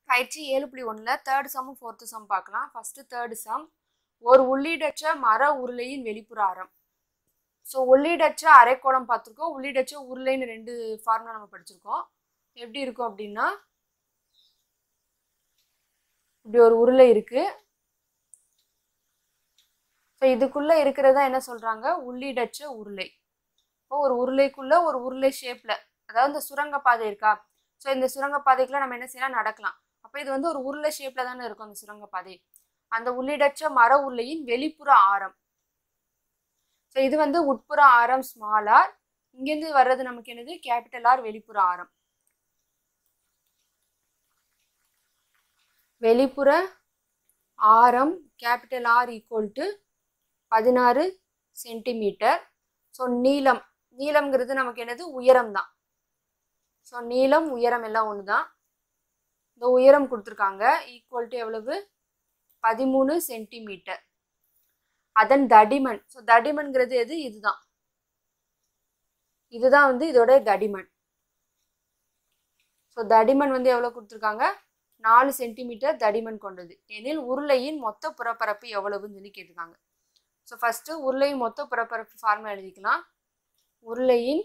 பயிற்சி ஏழு புள்ளி ஒன்றில் தேர்ட் சம்மும் ஃபோர்த்து சம் பார்க்கலாம் ஃபஸ்ட்டு தேர்டு சம் ஒரு உள்ளீடற்ற மர உருளையின் வெளிப்புற ஆரம் ஸோ உள்ளீடற்ற அரைக்கோளம் பார்த்துருக்கோம் உள்ளீடற்ற உருளைன்னு ரெண்டு ஃபார்முலா நம்ம படிச்சிருக்கோம் எப்படி இருக்கும் அப்படின்னா இப்படி ஒரு உருளை இருக்கு ஸோ இதுக்குள்ள இருக்கிறதா என்ன சொல்றாங்க உள்ளீடற்ற உருளை இப்போ ஒரு உருளைக்குள்ள ஒரு உருளை ஷேப்ல அதாவது இந்த சுரங்கப்பாதை இருக்கா ஸோ இந்த சுரங்கப்பாதைக்குள்ள நம்ம என்ன செய்யலாம் நடக்கலாம் அப்போ இது வந்து ஒரு உருளை ஷேப்ல தானே இருக்கும் அந்த சுரங்கப்பாதை அந்த உள்ளீடற்ற மர உருளையின் வெளிப்புற ஆரம் ஸோ இது வந்து உட்புற ஆரம் ஸ்மால் ஆர் இங்கேருந்து வர்றது நமக்கு என்னது கேபிட்டல் ஆர் வெளிப்புற ஆரம் வெளிப்புற ஆரம் கேபிட்டல் ஆர் ஈக்குவல் டு பதினாறு சென்டிமீட்டர் ஸோ நீளம் நீளம்ங்கிறது நமக்கு என்னது உயரம் தான் ஸோ நீளம் உயரம் எல்லாம் ஒன்று தான் இந்த உயரம் கொடுத்துருக்காங்க ஈக்குவல் டு எவ்வளவு பதிமூணு சென்டிமீட்டர் அதன் தடிமன் ஸோ தடிமன்கிறது எது இதுதான் இதுதான் வந்து இதோட தடிமன் ஸோ தடிமன் வந்து எவ்வளோ கொடுத்துருக்காங்க நாலு சென்டிமீட்டர் தடிமன் கொண்டது எனில் உருளையின் மொத்த புறப்பரப்பு எவ்வளவுன்னு சொல்லி கேட்டிருக்காங்க ஸோ ஃபஸ்ட்டு உருளையின் மொத்த புறப்பரப்பு ஃபார்முலா எழுதிக்கலாம் உருளையின்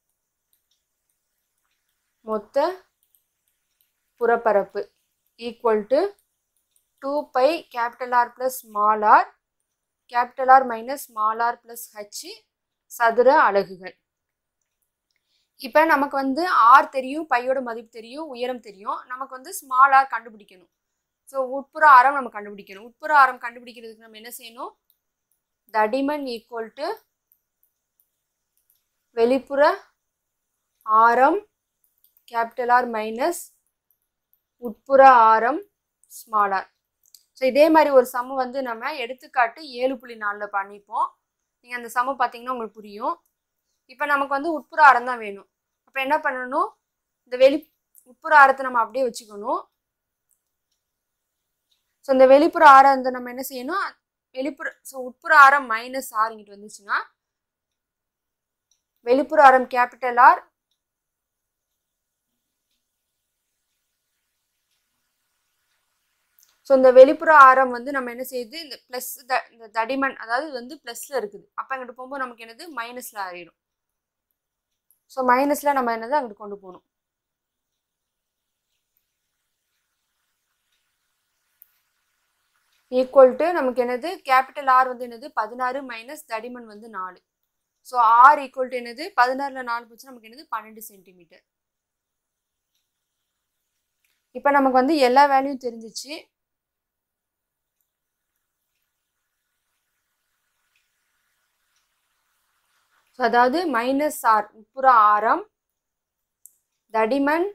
மொத்த புறப்பரப்பு equal to two pi capital R plus small r capital R minus small r plus h சதுர அலகுகள் இப்போ நமக்கு வந்து ஆர் தெரியும் பையோட மதிப்பு தெரியும் உயரம் தெரியும் நமக்கு வந்து ஸ்மால் ஆர் கண்டுபிடிக்கணும் ஸோ உட்புற ஆரம் நம்ம கண்டுபிடிக்கணும் உட்புற ஆரம் கண்டுபிடிக்கிறதுக்கு நம்ம என்ன செய்யணும் தடிமன் ஈக்குவல் டு வெளிப்புற ஆரம் கேபிட்டல் ஆர் மைனஸ் உட்புற ஆரம் ஸ்மால் ஆர் ஸோ இதே மாதிரி ஒரு சம்மு வந்து நம்ம எடுத்துக்காட்டு ஏழு புள்ளி நாலில் பண்ணிப்போம் நீங்கள் அந்த சம்மு பார்த்தீங்கன்னா உங்களுக்கு புரியும் இப்போ நமக்கு வந்து உட்புற ஆரம் தான் வேணும் அப்போ என்ன பண்ணணும் இந்த வெளி உட்புற ஆரத்தை நம்ம அப்படியே வச்சுக்கணும் ஸோ இந்த வெளிப்புற ஆரம் வந்து நம்ம என்ன செய்யணும் வெளிப்புற ஸோ உட்புற ஆரம் மைனஸ் ஆர் இங்கிட்டு வந்துச்சுன்னா வெளிப்புற ஆரம் கேபிட்டல் ஆர் ஸோ இந்த வெளிப்புற ஆரம் வந்து நம்ம என்ன செய்யுது இந்த ப்ளஸ் த இந்த தடிமன் அதாவது இது வந்து ப்ளஸ்ல இருக்குது அப்போ அங்கிட்டு போகும்போது நமக்கு என்னது மைனஸ்ல ஆகிடும் ஸோ மைனஸ்ல நம்ம என்னது அங்கிட்டு கொண்டு போகணும் ஈக்குவல் டு நமக்கு என்னது கேபிட்டல் ஆர் வந்து என்னது பதினாறு மைனஸ் தடிமன் வந்து நாலு ஸோ ஆர் ஈக்குவல் டு என்னது பதினாறுல நாலு போச்சு நமக்கு என்னது பன்னெண்டு சென்டிமீட்டர் இப்போ நமக்கு வந்து எல்லா வேல்யூம் தெரிஞ்சிச்சு ஸோ அதாவது மைனஸ் ஆர் உட்புற ஆரம் தடிமன்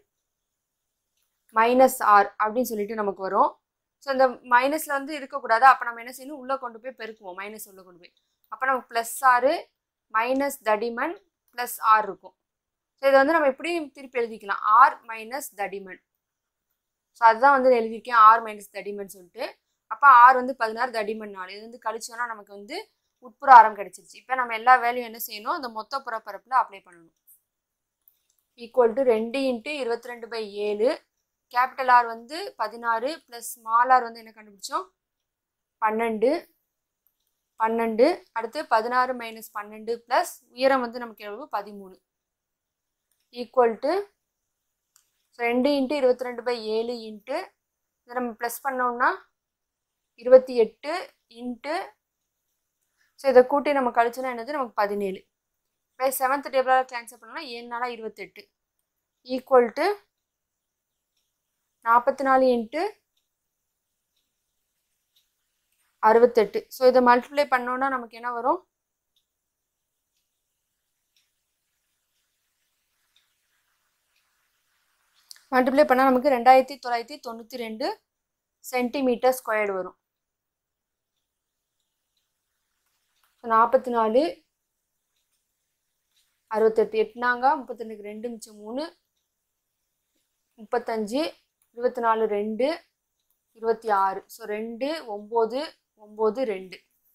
மைனஸ் ஆர் அப்படின்னு சொல்லிட்டு நமக்கு வரும் ஸோ இந்த மைனஸில் வந்து இருக்கக்கூடாது அப்போ நம்ம என்ன செய்யணும் உள்ளே கொண்டு போய் பெருக்குவோம் மைனஸ் உள்ளே கொண்டு போய் அப்போ நமக்கு ப்ளஸ் ஆறு மைனஸ் தடிமன் ப்ளஸ் ஆர் இருக்கும் ஸோ இதை வந்து நம்ம எப்படி திருப்பி எழுதிக்கலாம் ஆர் மைனஸ் தடிமன் ஸோ அதுதான் வந்து எழுதியிருக்கேன் ஆர் மைனஸ் தடிமன் சொல்லிட்டு அப்போ ஆர் வந்து பதினாறு தடிமன் நாலு இது வந்து கழிச்சோன்னா நமக்கு வந்து உட்புற ஆரம் கிடைச்சிருச்சு இப்போ நம்ம எல்லா வேலையும் என்ன செய்யணும் அந்த மொத்த புறப்பரப்பில் அப்ளை பண்ணணும் ஈக்குவல் டு ரெண்டு இன்ட்டு இருபத்தி ரெண்டு பை ஏழு கேபிட்டல் ஆர் வந்து பதினாறு ப்ளஸ் ஸ்மால் ஆர் வந்து என்ன கண்டுபிடிச்சோம் பன்னெண்டு பன்னெண்டு அடுத்து பதினாறு மைனஸ் பன்னெண்டு ப்ளஸ் உயரம் வந்து நமக்கு எவ்வளவு பதிமூணு ஈக்குவல் டு ரெண்டு இன்ட்டு இருபத்தி ரெண்டு பை ஏழு இன்ட்டு இதை நம்ம ப்ளஸ் பண்ணோம்னா இருபத்தி எட்டு இன்ட்டு ஸோ இதை கூட்டி நம்ம கழிச்சோன்னா என்னது நமக்கு பதினேழு இப்போ செவன்த் டேபிளால் கேன்சல் பண்ணோம்னா ஏழு நாளாக இருபத்தெட்டு ஈக்குவல் டு நாற்பத்தி நாலு இன்ட்டு அறுபத்தெட்டு ஸோ இதை மல்டிப்ளை பண்ணோன்னா நமக்கு என்ன வரும் மல்டிப்ளை பண்ணால் நமக்கு ரெண்டாயிரத்தி தொள்ளாயிரத்தி தொண்ணூற்றி ரெண்டு சென்டிமீட்டர் ஸ்கொயர்டு வரும் நாற்பத்தி நாலு அறுபத்தெட்டு எட்டுனாங்க முப்பத்தெண்டுக்கு ரெண்டு மிச்சம் மூணு முப்பத்தஞ்சு இருபத்தி நாலு ரெண்டு இருபத்தி ஆறு ஸோ ரெண்டு ஒம்பது ஒம்பது ரெண்டு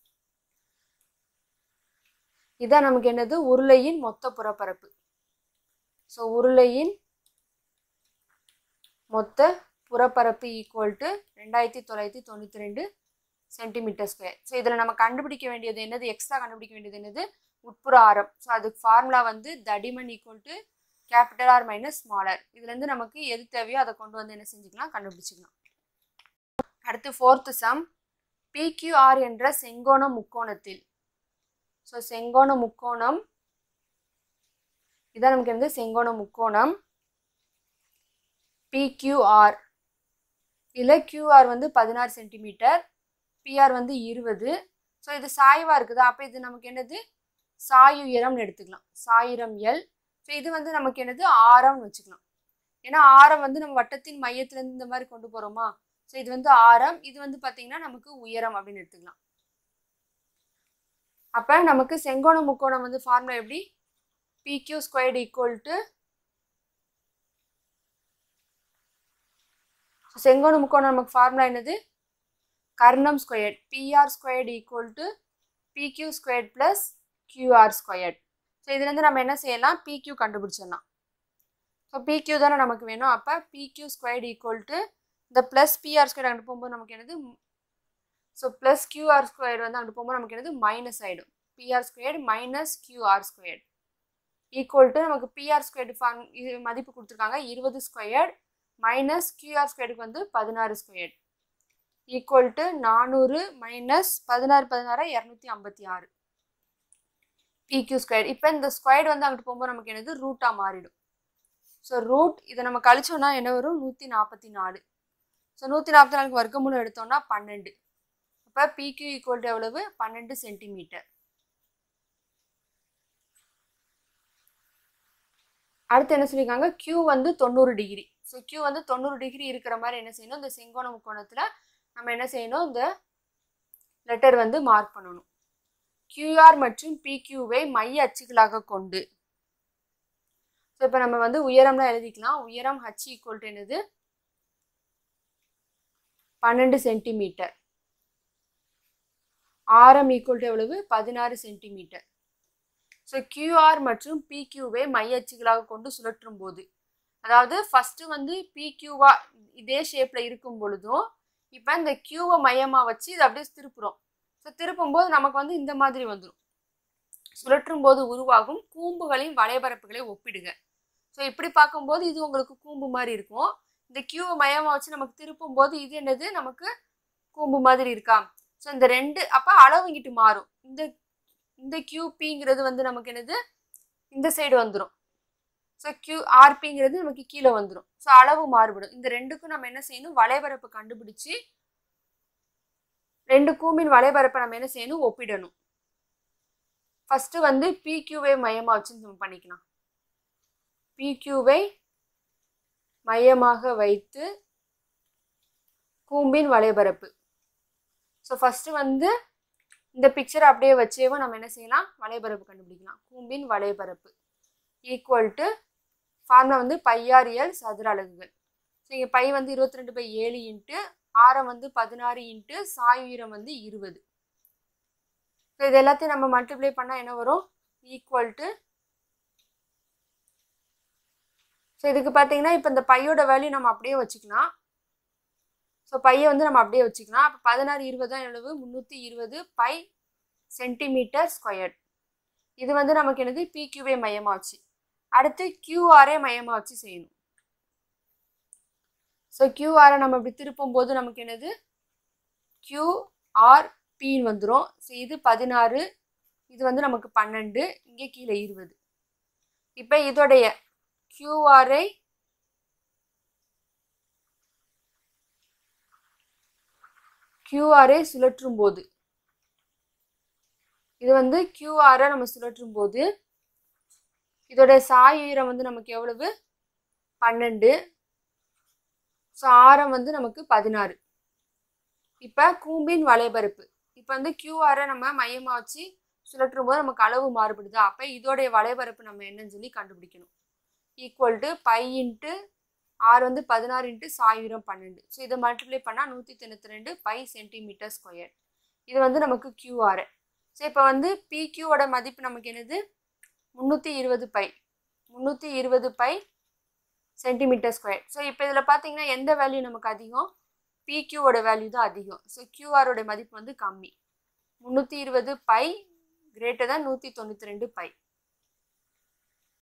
இதான் நமக்கு என்னது உருளையின் மொத்த புறப்பரப்பு ஸோ உருளையின் மொத்த புறப்பரப்பு ஈக்குவல் டு ரெண்டாயிரத்தி தொள்ளாயிரத்தி தொண்ணூற்றி ரெண்டு சென்டிமீட்டர் ஸ்கொயர் ஸோ இதில் நம்ம கண்டுபிடிக்க வேண்டியது என்னது எக்ஸ்ட்ரா கண்டுபிடிக்க வேண்டியது என்னது உட்புற ஆரம் ஸோ அதுக்கு ஃபார்முலா வந்து தடிமன் equal to capital R minus small r இதுலேருந்து நமக்கு எது தேவையோ அதை கொண்டு வந்து என்ன செஞ்சுக்கலாம் கண்டுபிடிச்சிக்கலாம் அடுத்து ஃபோர்த்து சம் பிக்யூஆர் என்ற செங்கோண முக்கோணத்தில் ஸோ செங்கோண முக்கோணம் இதான் நமக்கு வந்து செங்கோண முக்கோணம் பிக்யூஆர் இதில் கியூஆர் வந்து பதினாறு சென்டிமீட்டர் பிஆர் வந்து இருபது ஸோ இது சாய்வாக இருக்குது அப்போ இது நமக்கு என்னது சாயுயரம்னு எடுத்துக்கலாம் சாயிரம் எல் ஸோ இது வந்து நமக்கு என்னது ஆரம்னு வச்சுக்கலாம் ஏன்னா ஆரம் வந்து நம்ம வட்டத்தின் மையத்துலேருந்து இந்த மாதிரி கொண்டு போகிறோமா ஸோ இது வந்து ஆரம் இது வந்து பார்த்தீங்கன்னா நமக்கு உயரம் அப்படின்னு எடுத்துக்கலாம் அப்போ நமக்கு செங்கோண முக்கோணம் வந்து ஃபார்முலா எப்படி பிக்யூ ஸ்கொயர்டு ஈக்குவல் டு செங்கோண முக்கோணம் நமக்கு ஃபார்முலா என்னது கர்ணம் squared PR squared equal to PQ squared plus QR squared so இதுலேருந்து நம்ம என்ன செய்யலாம் பிக்யூ கண்டுபிடிச்சிடலாம் ஸோ பிக்யூ தானே நமக்கு வேணும் அப்போ பிக்யூ ஸ்கொயர்டு ஈக்குவல் டு இந்த ப்ளஸ் பிஆர் ஸ்கொயர் அங்கிட்டு போகும்போது நமக்கு என்னது ஸோ ப்ளஸ் கியூஆர் ஸ்கொயர் வந்து அங்கிட்டு போகும்போது நமக்கு என்னது மைனஸ் ஆகிடும் PR squared minus QR squared equal to நமக்கு பிஆர் ஸ்கொயர்டு ஃபார்ம் இது மதிப்பு கொடுத்துருக்காங்க இருபது ஸ்கொயர்டு மைனஸ் கியூஆர் ஸ்கொயருக்கு வந்து பதினாறு ஸ்கொயர்டு ஈக்குவல் டு நானூறு மைனஸ் பதினாறு பதினாறு இரநூத்தி ஐம்பத்தி ஆறு பிக்யூ ஸ்கொயர் இப்போ இந்த ஸ்கொயர் வந்து அங்கிட்டு போகும்போது நமக்கு என்னது ரூட்டாக மாறிடும் ஸோ ரூட் இதை நம்ம கழிச்சோம்னா என்ன வரும் நூற்றி நாற்பத்தி நாலு ஸோ நூற்றி நாற்பத்தி நாலுக்கு வர்க்கமூலம் எடுத்தோம்னா பன்னெண்டு அப்போ பிக்யூ ஈக்குவல் டு எவ்வளவு பன்னெண்டு சென்டிமீட்டர் அடுத்து என்ன சொல்லியிருக்காங்க கியூ வந்து தொண்ணூறு டிகிரி ஸோ கியூ வந்து தொண்ணூறு டிகிரி இருக்கிற மாதிரி என்ன செய்யணும் இந்த செங்கோண முக்கோணத்தில் நம்ம என்ன செய்யணும் இந்த லெட்டர் வந்து மார்க் பண்ணணும் கியூஆர் மற்றும் பிக்யூவை மைய அச்சுகளாக கொண்டு ஸோ இப்போ நம்ம வந்து உயரம்லாம் எழுதிக்கலாம் உயரம் ஹச் ஈக்குவல் டு என்னது பன்னெண்டு சென்டிமீட்டர் ஆரம் ஈக்குவல் டு எவ்வளவு பதினாறு சென்டிமீட்டர் ஸோ கியூஆர் மற்றும் பிக்யூவை மைய அச்சுகளாக கொண்டு சுழற்றும் போது அதாவது ஃபஸ்ட்டு வந்து பிக்யூவா இதே ஷேப்பில் இருக்கும் பொழுதும் இப்போ இந்த கியூவை மையமாக வச்சு இதை அப்படியே திருப்புறோம் ஸோ திருப்பும்போது நமக்கு வந்து இந்த மாதிரி வந்துடும் சுழற்றும் போது உருவாகும் கூம்புகளின் வலைபரப்புகளை ஒப்பிடுக ஸோ இப்படி பார்க்கும்போது இது உங்களுக்கு கூம்பு மாதிரி இருக்கும் இந்த கியூவை மையமாக வச்சு நமக்கு திருப்பும் போது இது என்னது நமக்கு கூம்பு மாதிரி இருக்கா ஸோ இந்த ரெண்டு அப்போ அளவு இங்கிட்டு மாறும் இந்த இந்த கியூபிங்கிறது வந்து நமக்கு என்னது இந்த சைடு வந்துடும் ஸோ கியூ ஆர்பிங்கிறது நமக்கு கீழே வந்துடும் ஸோ அளவு மாறுபடும் இந்த ரெண்டுக்கும் நம்ம என்ன செய்யணும் வலைபரப்பு கண்டுபிடிச்சு ரெண்டு கூம்பின் வலைபரப்பை நம்ம என்ன செய்யணும் ஒப்பிடணும் ஃபர்ஸ்ட் வந்து பிக்யூவை மையமாக வச்சு நம்ம பண்ணிக்கலாம் பிக்யூவை மையமாக வைத்து கூம்பின் வலைபரப்பு ஸோ ஃபஸ்ட்டு வந்து இந்த பிக்சரை அப்படியே வச்சேவும் நம்ம என்ன செய்யலாம் வலைபரப்பு கண்டுபிடிக்கலாம் கூம்பின் வலைபரப்பு ஈக்குவல் டு ஃபார்முலா வந்து பையாரியல் சதுர அலகுகள் ஸோ இங்கே பை வந்து இருபத்தி ரெண்டு பை ஏழு இன்ட்டு ஆரம் வந்து பதினாறு இன்ட்டு சாயுரம் வந்து இருபது ஸோ இது எல்லாத்தையும் நம்ம மல்டிப்ளை பண்ணால் என்ன வரும் ஈக்குவல் டு ஸோ இதுக்கு பார்த்தீங்கன்னா இப்போ இந்த பையோட வேல்யூ நம்ம அப்படியே வச்சுக்கலாம் ஸோ பையை வந்து நம்ம அப்படியே வச்சுக்கலாம் அப்போ பதினாறு இருபது தான் எவ்வளவு முந்நூற்றி இருபது பை சென்டிமீட்டர் ஸ்கொயர்ட் இது வந்து நமக்கு என்னது பிக்யூவே மையமாக வச்சு அடுத்து கியூஆரே மையமாக வச்சு செய்யணும் ஸோ கியூஆரை நம்ம இப்படி திருப்பும் போது நமக்கு என்னது கியூஆர் பின்னு வந்துடும் ஸோ இது பதினாறு இது வந்து நமக்கு பன்னெண்டு இங்கே கீழே இருபது இப்போ இதோடைய கியூஆரை கியூஆரை சுழற்றும் போது இது வந்து கியூஆரை நம்ம சுழற்றும் போது இதோட சாய் உயரம் வந்து நமக்கு எவ்வளவு பன்னெண்டு ஸோ ஆரம் வந்து நமக்கு பதினாறு இப்போ கூம்பின் வலைபரப்பு இப்போ வந்து கியூஆரை நம்ம மையமாக வச்சு சுழற்றும் போது நமக்கு அளவு மாறுபடுது அப்போ இதோடைய வலைபரப்பு நம்ம என்னன்னு சொல்லி கண்டுபிடிக்கணும் ஈக்குவல் டு பை இன்ட்டு ஆறு வந்து பதினாறு இன்ட்டு சாயிரம் பன்னெண்டு ஸோ இதை மல்டிப்ளை பண்ணால் நூற்றி தொண்ணூற்றி ரெண்டு பை சென்டிமீட்டர் ஸ்கொயர் இது வந்து நமக்கு கியூஆர் ஸோ இப்போ வந்து பிக்யூவோட மதிப்பு நமக்கு என்னது முந்நூற்றி இருபது பை முந்நூற்றி இருபது பை சென்டிமீட்டர் ஸ்கொயர் ஸோ இப்போ இதில் பார்த்தீங்கன்னா எந்த வேல்யூ நமக்கு அதிகம் பிக்யூவோட வேல்யூ தான் அதிகம் ஸோ கியூஆரோட மதிப்பு வந்து கம்மி முந்நூற்றி இருபது பை கிரேட்டர் தான் நூற்றி தொண்ணூற்றி ரெண்டு பை